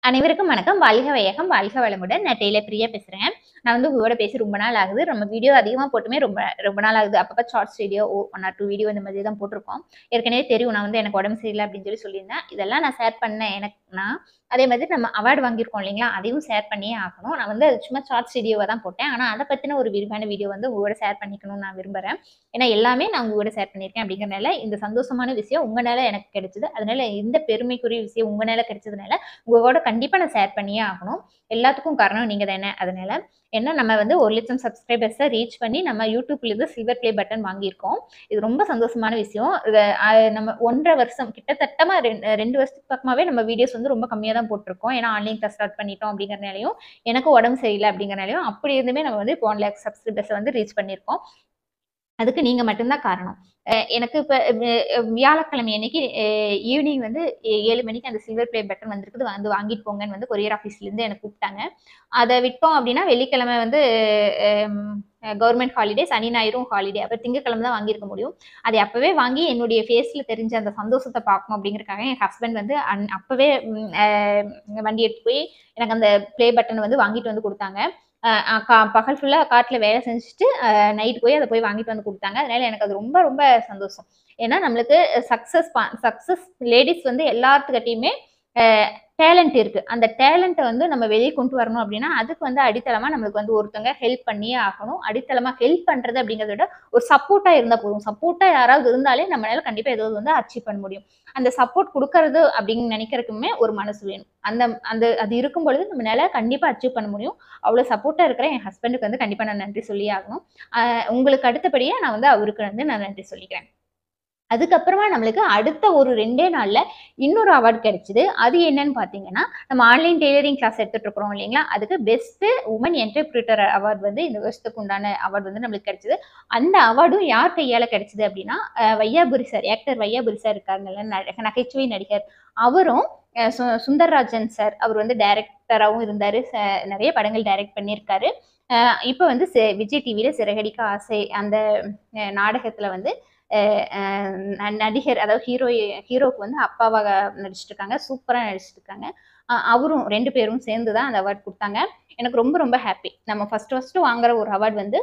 அனைவருக்கும் வணக்கம் வாழ்க வையகம் வாழ்க வளமுடன் நான் டெய்லர் பிரியா பேசுறேன் நான் வந்து உங்களோட பேசி ரொம்ப நாள் ஆகுது நம்ம வீடியோ அதிகமாக போட்டுமே ரொம்ப ரொம்ப நாள் ஆகுது அப்பப்போ shorts video one or two video இந்த மாதிரி தான் போட்டிருக்கோம் ஏற்கனவே தெரியும் நான் வந்து எனக்கு உடம்பு சரியில்லை அப்படின்னு சொல்லி சொல்லியிருந்தேன் இதெல்லாம் நான் ஷேர் பண்ணேன் எனக்கு நான் அதே மாதிரி நம்ம அவார்டு வாங்கியிருக்கோம் இல்லைங்களா அதையும் ஷேர் பண்ணியே ஆகணும் நான் வந்து அது சும்மா ஷார்ட்ஸ் வீடியோவை தான் போட்டேன் ஆனால் அதை பற்றின ஒரு விரிவான வீடியோ வந்து உங்களோட ஷேர் பண்ணிக்கணும்னு நான் விரும்புகிறேன் ஏன்னா எல்லாமே நான் உங்களோட ஷேர் பண்ணியிருக்கேன் அப்படிங்கிறனால இந்த சந்தோஷமான விஷயம் உங்களால எனக்கு கிடைச்சது அதனால இந்த பெருமைக்குரிய விஷயம் உங்களால கிடைச்சதுனால உங்களோட கண்டிப்பாக நான் ஷேர் பண்ணியே ஆகணும் எல்லாத்துக்கும் காரணம் நீங்கள் தானே அதனால ஏன்னா நம்ம வந்து ஒரு லட்சம் சப்ஸ்கிரைபர்ஸை ரீச் பண்ணி நம்ம யூடியூப்லேருந்து சில்வர் ப்ளே பட்டன் வாங்கியிருக்கோம் இது ரொம்ப சந்தோஷமான விஷயம் இது அஹ், நம்ம ஒன்றரை வருஷம் கிட்டத்தட்டமா ரெண்டு ரெண்டு வருஷத்துக்கு பக்கமாவே நம்ம வீடியோஸ் வந்து ரொம்ப கம்மியாக தான் போட்டிருக்கோம் ஏன்னா ஆன்லைன் கிளாஸ் ஸ்டார்ட் பண்ணிட்டோம் அப்படிங்கிறனாலையும் எனக்கு உடம்பு சரியில்லை அப்படிங்கிறனாலையும் அப்படி இருந்துமே நம்ம வந்து இப்போ ஒன் லேக் சப்ஸ்கிரைபர்ஸை வந்து ரீச் பண்ணியிருக்கோம் அதுக்கு நீங்க மட்டும்தான் காரணம் அஹ் எனக்கு இப்போ வியாழக்கிழமை அன்னைக்கு ஈவினிங் வந்து ஏ- ஏழு மணிக்கு அந்த சில்வர் ப்ளே பட்டன் வந்திருக்குது வந்து வாங்கிட்டு போங்கன்னு வந்து கொரியர் ஆஃபீஸ்லேருந்து எனக்கு கூப்பிட்டாங்க அதை விட்டோம் அப்படின்னா வெள்ளிக்கிழமை வந்து கவர்மெண்ட் ஹாலிடே சனி ஞாயிறும் ஹாலிடே அப்போ திங்கக்கிழமை தான் வாங்கியிருக்க முடியும் அதை அப்போவே வாங்கி என்னுடைய ஃபேஸில் தெரிஞ்ச அந்த சந்தோஷத்தை பார்க்கணும் அப்படிங்கறதுக்காக என் ஹஸ்பண்ட் வந்து அன் அப்போவே ம், அஹ், வண்டி எடுத்து போய் எனக்கு அந்த ப்ளே பட்டன் வந்து வாங்கிட்டு வந்து கொடுத்தாங்க அஹ் அஹ் கா- பகல் ஃபுல்லாக காட்டில் வேலை செஞ்சுட்டு நைட் போய் அதை போய் வாங்கிட்டு வந்து கொடுத்தாங்க அதனால எனக்கு அது ரொம்ப ரொம்ப சந்தோஷம் ஏன்னா நம்மளுக்கு சக்ஸஸ் சக்ஸஸ் லேடிஸ் வந்து எல்லாத்துக்கிட்டையுமே டேலண்ட் இருக்கு அந்த டேலண்ட்டை வந்து நம்ம வெளியே கொண்டு வரணும் அப்படின்னா அதுக்கு வந்து அடித்தளமா நம்மளுக்கு வந்து ஒருத்தவங்க ஹெல்ப் பண்ணியே ஆகணும் அடித்தளமா ஹெல்ப் பண்றது அப்படிங்கிறத விட ஒரு சப்போர்ட்டா இருந்தா போதும் சப்போர்ட்டா யாராவது இருந்தாலே நம்மளால கண்டிப்பா ஏதாவது வந்து அச்சீவ் பண்ண முடியும் அந்த சப்போர்ட் கொடுக்கறது அப்படின்னு நினைக்கிறதுக்குமே ஒரு மனசு வேணும் அந்த அந்த அது இருக்கும் பொழுது நம்மளால கண்டிப்பா அச்சீவ் பண்ண முடியும் அவ்வளவு சப்போர்ட்டா இருக்கிற என் ஹஸ்பண்டுக்கு வந்து கண்டிப்பா நான் நன்றி சொல்லி ஆகணும் ஆஹ் உங்களுக்கு அடுத்தபடியா நான் வந்து அவருக்கு வந்து நான் நன்றி சொல்லிக்கிறேன் அதுக்கப்புறமா நம்மளுக்கு அடுத்த ஒரு ரெண்டே நாள்ல இன்னொரு அவார்டு கிடைச்சிது அது என்னன்னு பார்த்தீங்கன்னா நம்ம ஆன்லைன் டெய்லரிங் கிளாஸ் எடுத்துட்டு இருக்கிறோம் இல்லைங்களா அதுக்கு பெஸ்ட் உமன் என்டர்பிரிட்டர் அவார்டு வந்து இந்த வருஷத்துக்கு உண்டான அவார்டு வந்து நம்மளுக்கு கிடைச்சது அந்த அவார்டும் யார் கையால கிடைச்சது அப்படின்னா அஹ் Vaiyapuri sir actor Vaiyapuri sir இருக்காருங்கல்ல ந- நகைச்சுவை நடிகர் அவரும் அஹ் சு- சுந்தர்ராஜன் சார் அவர் வந்து டைரக்டராகவும் இருந்தார் நிறைய படங்கள் டைரக்ட் பண்ணியிருக்காரு அஹ் இப்போ வந்து சி- விஜய் டிவியில் சிறகடிக்க ஆசை அந்த அஹ் நாடகத்துல வந்து அஹ் அஹ் ந- நடிகர் அதாவது ஹீரோ ஹீரோக்கு வந்து அப்பாவாக நடிச்சிட்டு இருக்காங்க சூப்பராக நடிச்சிட்டு இருக்காங்க அஹ் அவரும் ரெண்டு பேரும் சேர்ந்து தான் அந்த அவார்ட் கொடுத்தாங்க எனக்கு ரொம்ப ரொம்ப ஹாப்பி நம்ம ஃபர்ஸ்ட் ஃபர்ஸ்ட் வாங்குற ஒரு அவார்ட் வந்து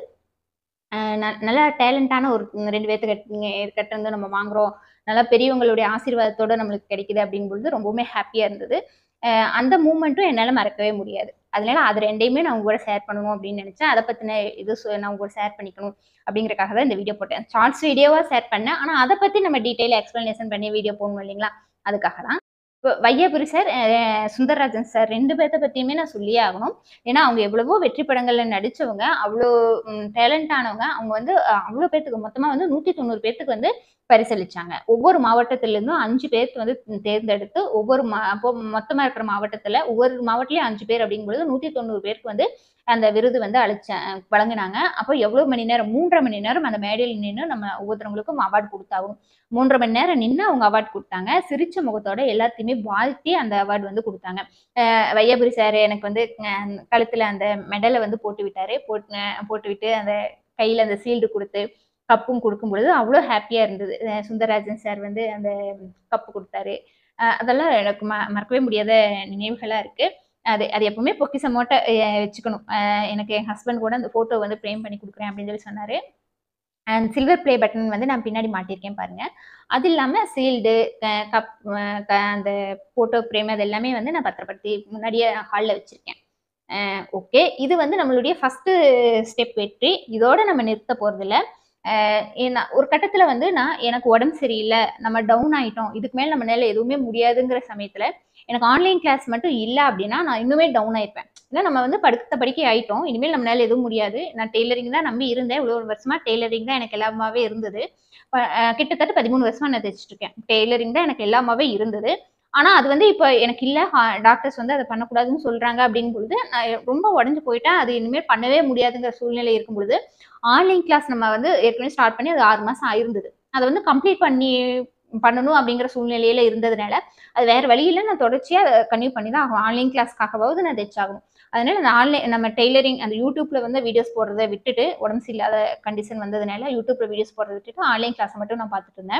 அஹ் ந- நல்ல டேலண்டான ஒரு ரெண்டு பேர்த்துக்கிட்ட கிட்ட இருந்து நம்ம வாங்குறோம் நல்லா பெரியவங்களுடைய ஆசீர்வாதத்தோட நம்மளுக்கு கிடைக்குது அப்படிங்கும்பொழுது ரொம்பவுமே ஹாப்பியாக இருந்தது அஹ் அந்த மூமெண்ட்டும் என்னால் மறக்கவே முடியாது அதனால அது ரெண்டையுமே நான் உங்க கூட ஷேர் பண்ணணும் அப்படின்னு நினைச்சேன் அதை பற்றின இது சொ- நான் உங்க கூட ஷேர் பண்ணிக்கணும் அப்படிங்கறக்காக தான் இந்த வீடியோ போட்டேன் ஷார்ட்ஸ் வீடியோவாக ஷேர் பண்ணேன் ஆனால் அதை பற்றி நம்ம டீட்டெயில் எக்ஸ்பிளனேஷன் பண்ணி வீடியோ போடணும் இல்லைங்களா அதுக்காக தான் இப்போ வையாபுரி சார் அஹ் சுந்தரராஜன் சார் ரெண்டு பேர்த்த பற்றியுமே நான் சொல்லியே ஆகணும் ஏன்னா அவங்க எவ்வளவோ வெற்றி படங்களில் நடிச்சவங்க அவ்வளோ டேலண்டானவங்க அவங்க வந்து அஹ், அவ்வளோ பேர்த்துக்கு மொத்தமாக வந்து நூற்றி தொண்ணூறு பேர்த்துக்கு வந்து பரிசளிச்சாங்க ஒவ்வொரு மாவட்டத்திலிருந்தும் அஞ்சு பேருக்கு வந்து தேர்ந்தெடுத்து ஒவ்வொரு மா அப்போ மொத்தமாக இருக்கிற மாவட்டத்தில் ஒவ்வொரு மாவட்டத்திலையும் அஞ்சு பேர் அப்படிங்கும்பொழுது நூற்றி தொண்ணூறு பேருக்கு வந்து அந்த விருது வந்து அளிச்ச வழங்கினாங்க அப்போ எவ்வளோ மணி நேரம் மூன்றரை மணி நேரம் அந்த மேடையில் நின்று நம்ம ஒவ்வொருத்தவங்களுக்கும் அவார்டு கொடுத்தாகும் மூன்றரை மணி நேரம் நின்று அவங்க அவார்டு கொடுத்தாங்க சிரிச்ச முகத்தோட எல்லாத்தையுமே வாழ்த்தி அந்த அவார்டு வந்து கொடுத்தாங்க அஹ் வையாபுரி சார் எனக்கு வந்து அஹ் கழுத்துல அந்த மெடலை வந்து போட்டு விட்டாரு போட்டு போட்டு விட்டு அந்த கையில அந்த சீல்டு கொடுத்து கப்பும் கொடுக்கும் பொழுது அவ்வளோ ஹாப்பியா இருந்தது அஹ் சுந்தரராஜன் சார் வந்து அந்த கப்பு கொடுத்தாரு அஹ் அதெல்லாம் எனக்கு ம மறக்கவே முடியாத நினைவுகளா இருக்கு அது அது எப்பவுமே பொக்கிசமோட்ட அஹ் வச்சுக்கணும் அஹ் எனக்கு என் ஹஸ்பண்ட் கூட அந்த ஃபோட்டோ வந்து ஃப்ரேம் பண்ணி கொடுக்குறேன் அப்படின்னு சொல்லி சொன்னாரு அண்ட் சில்வர் ப்ளே பட்டன் வந்து நான் பின்னாடி மாட்டியிருக்கேன் பாருங்க அது இல்லாமல் சீல்டு கப் அந்த ஃபோட்டோ ஃப்ரேம் அது எல்லாமே வந்து நான் பத்திரப்படுத்தி முன்னாடியே ஹாலில் வச்சுருக்கேன் ஓகே இது வந்து நம்மளுடைய ஃபஸ்ட்டு ஸ்டெப் வெற்றி இதோட நம்ம நிறுத்த போகிறதில்ல ஒரு கட்டத்தில் வந்து நான் எனக்கு உடம்பு சரியில்லை நம்ம டவுன் ஆயிட்டோம் இதுக்கு மேலே நம்மளால எதுவுமே முடியாதுங்கிற சமயத்தில் எனக்கு ஆன்லைன் கிளாஸ் மட்டும் இல்லை அப்படின்னா நான் இன்னுமே டவுன் ஆயிருப்பேன் ஏன்னா நம்ம வந்து படுத்த படிக்கை ஆயிட்டோம் இனிமேல் நம்மளால எதுவும் முடியாது நான் டெய்லரிங் தான் நம்பி இருந்தேன் இவ்வளோ ஒரு வருஷமா டெய்லரிங் தான் எனக்கு எல்லாமாவே இருந்தது ப- அஹ் கிட்டத்தட்ட பதிமூணு வருஷமா நான் தைச்சிட்டு இருக்கேன் டெய்லரிங் தான் எனக்கு எல்லாமாவே இருந்தது ஆனா அது வந்து இப்போ எனக்கு இல்ல டாக்டர்ஸ் வந்து அதை பண்ணக்கூடாதுன்னு சொல்றாங்க அப்படிங்கும் பொழுது நான் ரொம்ப உடஞ்சு போயிட்டேன் அது இனிமேல் பண்ணவே முடியாதுங்கிற சூழ்நிலை இருக்கும் பொழுது ஆன்லைன் கிளாஸ் நம்ம வந்து ஏற்கனவே ஸ்டார்ட் பண்ணி அது ஆறு மாசம் ஆயிருந்தது அதை வந்து கம்ப்ளீட் பண்ணி பண்ணணும் அப்படிங்கிற சூழ்நிலையில இருந்ததுனால அது வேற வழியில நான் தொடர்ச்சியா கன்டினியூ பண்ணி தான் ஆகும் ஆன்லைன் கிளாஸ்க்காகவாவது நான் தைச்சாகணும் அதனால அந்த ஆன்லைன் நம்ம டெய்லரிங் அந்த யூடியூப்ல வந்து வீடியோஸ் போடுறதை விட்டுட்டு உடம்பு சரியில்லாத கண்டிஷன் வந்ததுனால யூடியூப்ல வீடியோஸ் போடுறதை விட்டுட்டு ஆன்லைன் கிளாஸ் மட்டும் நான் பார்த்துட்டு இருந்தேன்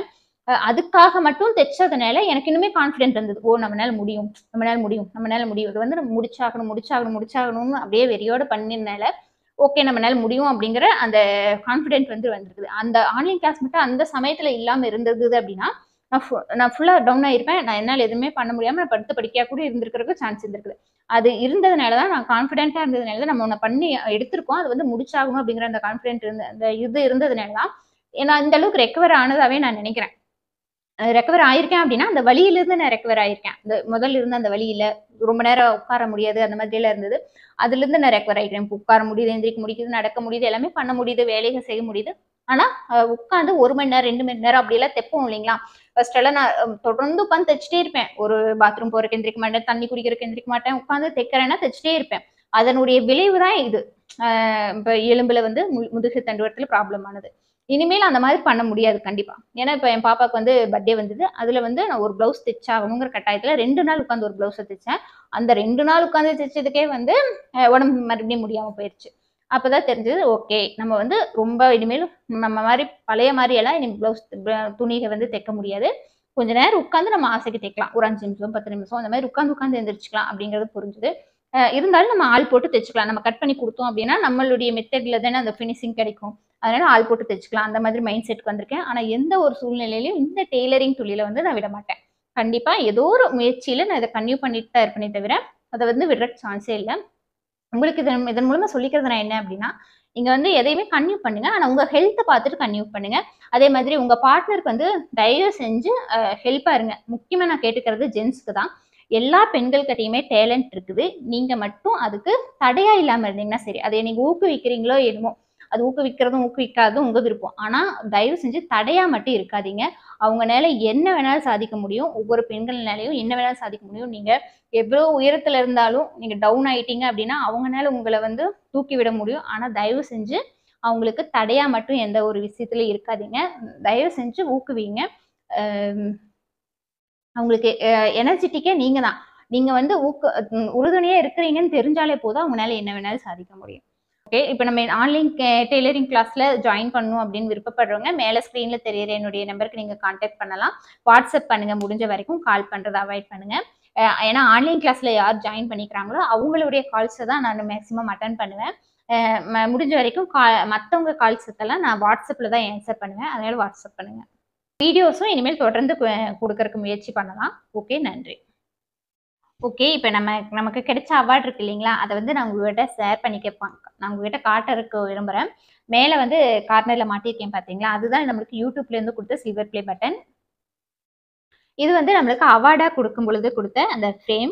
அஹ் அதுக்காக மட்டும் தைச்சதுனால எனக்கு இன்னுமே கான்ஃபிடென்ட் இருந்தது ஓ நம்மளால முடியும் நம்மளால முடியும் நம்மளால முடியும் இது வந்து நம்ம முடிச்சாகணும் முடிச்சாகணும் முடிச்சாகணும்னு அப்படியே வெறியோட பண்ணினால ஓகே நம்மளால முடியும் அப்படிங்கிற அந்த கான்ஃபிடென்ட் வந்து வந்திருக்குது அந்த ஆன்லைன் கிளாஸ் மட்டும் அந்த சமயத்துல இல்லாம இருந்தது அப்படின்னா நான் ஃபு- நான் ஃபுல்லா டவுன் ஆயிருப்பேன் நான் என்னால் எதுவுமே பண்ண முடியாம நான் படுத்து படிக்க கூட இருந்திருக்கிறதுக்கு சான்ஸ் இருந்திருக்குது அது இருந்ததுனால தான் நான் கான்ஃபிடென்ட்டா இருந்ததுனால தான் நம்ம ஒன்று பண்ணி எடுத்திருக்கோம் அது வந்து முடிச்சாகணும் அப்படிங்கிற அந்த கான்ஃபிடென்ட் இருந்த அந்த இது இருந்ததுனால தான் நான் இந்த அளவுக்கு ரெக்கவர் ஆனதாவே நான் நினைக்கிறேன் ரெக்கவர் ஆயிருக்கேன் அப்படின்னா அந்த வலியிலிருந்து நான் ரெக்கவர் ஆயிருக்கேன் இந்த முதல்ல இருந்த அந்த வலியில ரொம்ப நேரம் உட்கார முடியாது அந்த மாதிரி எல்லாம் இருந்தது அதுல இருந்து நான் ரெக்கவர் ஆயிட்டேன் இப்போ உட்கார முடியுது எந்திரிக்க முடியுது நடக்க முடியுது எல்லாமே பண்ண முடியுது வேலைகள் செய்ய முடியுது ஆனா அஹ், உட்காந்து ஒரு மணி நேரம் ரெண்டு மணி நேரம் அப்படி எல்லாம் தைப்போம் இல்லைங்களா ஃபர்ஸ்ட் எல்லாம் நான் அஹ், தொடர்ந்து உட்காந்து தைச்சிட்டே இருப்பேன் ஒரு பாத்ரூம் போறதுக்கு எந்திரிக்க மாட்டேன் தண்ணி குடிக்கிறதுக்கு எந்திரிக்க மாட்டேன் உட்காந்து தைக்கிறேன்னா தைச்சிட்டே இருப்பேன் அதனுடைய விளைவு தான் இது அஹ், இப்ப எலும்புல வந்து மு- முதுகு தண்டுவடத்துல ப்ராப்ளம் ஆனது இனிமேல் அந்த மாதிரி பண்ண முடியாது கண்டிப்பா ஏன்னா இப்போ என் பாப்பாக்கு வந்து பர்த்டே வந்தது அதுல வந்து நான் ஒரு பிளவுஸ் தைச்சாகணுங்கிற கட்டாயத்துல ரெண்டு நாள் உட்காந்து ஒரு பிளவுஸை தைச்சேன் அந்த ரெண்டு நாள் உட்காந்து தைச்சதுக்கே வந்து அஹ், உடம்பு மறுபடியும் முடியாம போயிடுச்சு அப்பதான் தெரிஞ்சது ஓகே நம்ம வந்து ரொம்ப இனிமேல் நம்ம மாதிரி பழைய மாதிரி எல்லாம் இனி பிளவுஸ் துணியை வந்து தைக்க முடியாது கொஞ்ச நேரம் உட்காந்து நம்ம ஆசைக்கு தைக்கலாம் ஒரு அஞ்சு நிமிஷம் பத்து நிமிஷம் அந்த மாதிரி உட்காந்து உட்காந்து எந்திரிச்சுக்கலாம் அப்படிங்கிறது புரிஞ்சுது அஹ் இருந்தாலும் நம்ம ஆள் போட்டு தைச்சுக்கலாம் நம்ம கட் பண்ணி கொடுத்தோம் அப்படின்னா நம்மளுடைய மெத்தட்ல தானே அந்த ஃபினிஷிங் கிடைக்கும் அதனால ஆள் போட்டு தைச்சுக்கலாம் அந்த மாதிரி மைண்ட் செட்டுக்கு வந்திருக்கேன் ஆனா எந்த ஒரு சூழ்நிலையிலையும் இந்த டெய்லரிங் தொழிலை வந்து நான் விட மாட்டேன் கண்டிப்பா ஏதோ ஒரு முயற்சியில நான் இதை கன்டினியூ பண்ணிட்டு தான் இருப்பேனே தவிர அதை வந்து விடுற சான்ஸே இல்லை உங்களுக்கு இதன் இதன் மூலமா சொல்லிக்கிறது நான் என்ன அப்படின்னா நீங்க வந்து எதையுமே கன்டினியூ பண்ணுங்க ஆனா உங்க ஹெல்த்தை பார்த்துட்டு கன்டினியூ பண்ணுங்க அதே மாதிரி உங்க பார்ட்னருக்கு வந்து தயவு செஞ்சு ஹெல்ப்பா இருங்க முக்கியமா நான் கேட்டுக்கிறது ஜென்ஸ்க்கு தான் எல்லா பெண்கள்கிட்டயுமே டேலண்ட் இருக்குது நீங்க மட்டும் அதுக்கு தடையா இல்லாம இருந்தீங்கன்னா சரி அதை நீங்க ஊக்குவிக்கிறீங்களோ என்னமோ அது ஊக்குவிக்கிறதும் ஊக்குவிக்காததும் உங்க விருப்பம் ஆனா தயவு செஞ்சு தடையா மட்டும் இருக்காதீங்க அவங்கனால என்ன வேணாலும் சாதிக்க முடியும் ஒவ்வொரு பெண்கள்னாலையும் என்ன வேணாலும் சாதிக்க முடியும் நீங்க எவ்வளோ உயரத்துல இருந்தாலும் நீங்க டவுன் ஆயிட்டீங்க அப்படின்னா அவங்கனால உங்களை வந்து தூக்கி விட முடியும் ஆனா தயவு செஞ்சு அவங்களுக்கு தடையா மட்டும் எந்த ஒரு விஷயத்துல இருக்காதீங்க தயவு செஞ்சு ஊக்குவீங்க அஹ் அவங்களுக்கு எனர்ஜெட்டிக்கே நீங்க தான் நீங்க வந்து ஊக்க உம் உறுதுணையா இருக்கிறீங்கன்னு தெரிஞ்சாலே போதும் அவங்களால என்ன வேணாலும் சாதிக்க முடியும் ஓகே இப்போ நம்ம ஆன்லைன் டெய்லரிங் கிளாஸ்ல ஜாயின் பண்ணணும் அப்படின்னு விருப்பப்படுறவங்க மேலே ஸ்க்ரீன்ல தெரியுற என்னுடைய நம்பருக்கு நீங்க காண்டாக்ட் பண்ணலாம் வாட்ஸ்அப் பண்ணுங்க முடிஞ்ச வரைக்கும் கால் பண்றதை அவாய்ட் பண்ணுங்க அஹ் ஏன்னா ஆன்லைன் கிளாஸ்ல யார் ஜாயின் பண்ணிக்கிறாங்களோ அவங்களுடைய கால்ஸை தான் நான் மேக்ஸிமம் அட்டன் பண்ணுவேன் அஹ் ம- முடிஞ்ச வரைக்கும் கா மற்றவங்க கால்ஸத்தெல்லாம் நான் வாட்ஸ்அப்பில் தான் ஆன்சர் பண்ணுவேன் அதனால வாட்ஸ்அப் பண்ணுங்க வீடியோஸும் இனிமேல் தொடர்ந்து கு- கொடுக்கறதுக்கு முயற்சி பண்ணலாம் ஓகே நன்றி ஓகே இப்போ நம்ம நமக்கு கிடைச்ச அவார்ட் இருக்கு இல்லைங்களா அதை வந்து நான் உங்ககிட்ட ஷேர் பண்ணிக்கப்பாங்க நான் உங்ககிட்ட காட்டுறதுக்கு விரும்புகிறேன் மேலே வந்து கார்னரில் மாட்டியிருக்கேன் பார்த்தீங்களா அதுதான் நம்மளுக்கு யூடியூப்லேருந்து கொடுத்த சில்வர் ப்ளே பட்டன் இது வந்து நம்மளுக்கு அவார்டாக கொடுக்கும் பொழுது கொடுத்த அந்த ஃப்ரேம்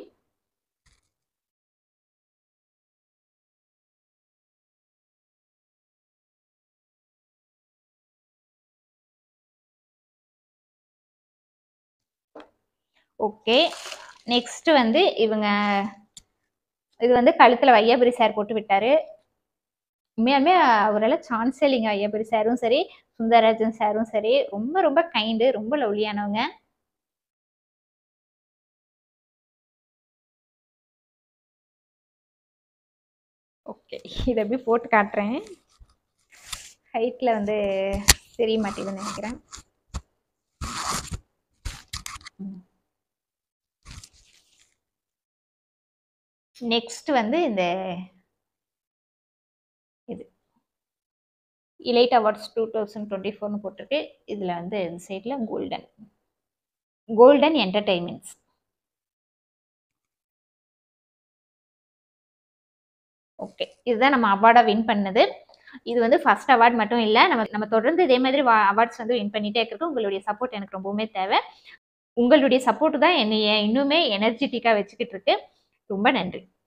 ஓகே நெக்ஸ்ட் வந்து இவங்க இது வந்து கழுத்துல வையாபுரி சார் போட்டு விட்டாரு உண்மையாலுமே அவரால் சான்ஸே இல்லைங்க ஐயாபுரி சாரும் சரி சுந்தரராஜன் சாரும் சரி ரொம்ப ரொம்ப கைண்டு ரொம்ப லவ்லியானவங்க ஓகே இதை எப்படி போட்டு காட்டுறேன் ஹைட்டில் வந்து தெரிய மாட்டேங்குதுன்னு நினைக்கிறேன் நெக்ஸ்ட் வந்து இந்த இது elite awards two thousand twenty ஃபோர்னு போட்டிருக்கு இதில் வந்து இந்த சைடில் கோல்டன் கோல்டன் என்டர்டைன்மெண்ட்ஸ் ஓகே இதுதான் நம்ம அவார்டாக வின் பண்ணது இது வந்து ஃபர்ஸ்ட் அவார்ட் மட்டும் இல்லை நம்ம நம்ம தொடர்ந்து இதே மாதிரி அவார்ட்ஸ் வந்து வின் பண்ணிட்டே இருக்கிறோம் உங்களுடைய சப்போர்ட் எனக்கு ரொம்பவுமே தேவை உங்களுடைய சப்போர்ட் தான் என்னைய இன்னுமே எனர்ஜெட்டிக்காக வச்சுக்கிட்டு இருக்கு ரொம்ப நன்றி